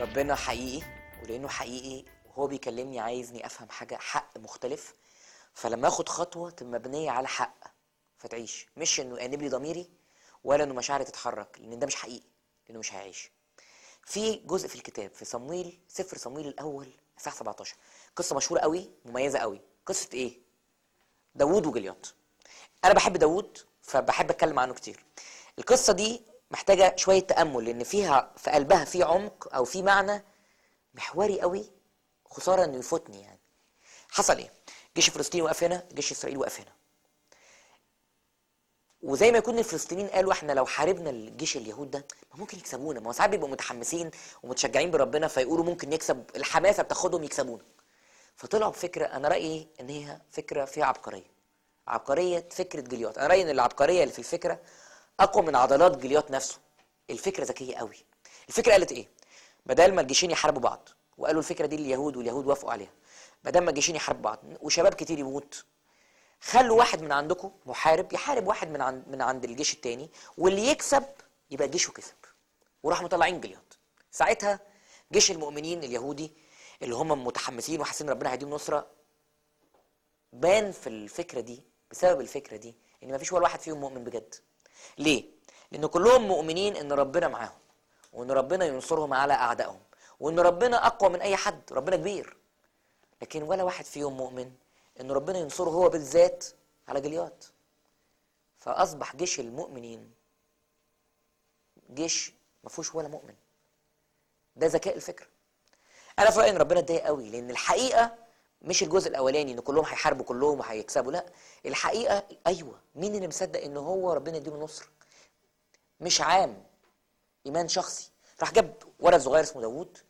ربنا حقيقي ولانه حقيقي وهو بيكلمني عايزني افهم حاجه حق مختلف فلما اخد خطوه تبقى مبنيه على حق فتعيش مش انه يأنب لي ضميري ولا انه مشاعري تتحرك لان ده مش حقيقي لانه مش هيعيش في جزء في الكتاب في صمويل سفر صمويل الاول اصحاح 17 قصه مشهوره قوي مميزه قوي قصه ايه داوود وجليات انا بحب داوود فبحب اتكلم عنه كتير القصه دي محتاجه شويه تامل لان فيها في قلبها في عمق او في معنى محوري قوي خساره انه يفوتني يعني حصل ايه جيش الفلسطيني وقف هنا جيش اسرائيل وقف هنا وزي ما يكون الفلسطينيين قالوا احنا لو حاربنا الجيش اليهود ده ما ممكن يكسبونا ما هو ساعات بيبقوا متحمسين ومتشجعين بربنا فيقولوا ممكن نكسب الحماسه بتاخدهم يكسبونا فطلعوا بفكره انا رايي ان هي فكره فيها عبقريه عبقريه فكره جليات انا رايي ان العبقريه اللي في الفكره اقوى من عضلات جليات نفسه الفكره ذكيه قوي الفكره قالت ايه بدل ما الجيشين يحاربوا بعض وقالوا الفكره دي لليهود واليهود وافقوا عليها بدل ما الجيشين يحاربوا بعض وشباب كتير يموت خلوا واحد من عندكم محارب يحارب واحد من عند من عند الجيش التاني واللي يكسب يبقى جيشه كسب وراحوا مطلعين جليات ساعتها جيش المؤمنين اليهودي اللي هم متحمسين وحاسين ربنا هيديهم نصره بان في الفكره دي بسبب الفكره دي ان ما فيش ولا واحد فيهم مؤمن بجد ليه لان كلهم مؤمنين ان ربنا معاهم وان ربنا ينصرهم على اعدائهم وان ربنا اقوى من اي حد ربنا كبير لكن ولا واحد فيهم مؤمن ان ربنا ينصره هو بالذات على جليات فاصبح جيش المؤمنين جيش ما فيهوش ولا مؤمن ده ذكاء الفكره انا في رايي ان ربنا اتضايق قوي لان الحقيقه مش الجزء الاولاني ان كلهم هيحاربوا كلهم وهيكسبوا لا الحقيقه ايوه مين اللي مصدق ان هو ربنا يديله نصر مش عام ايمان شخصي راح جاب ولد صغير اسمه داوود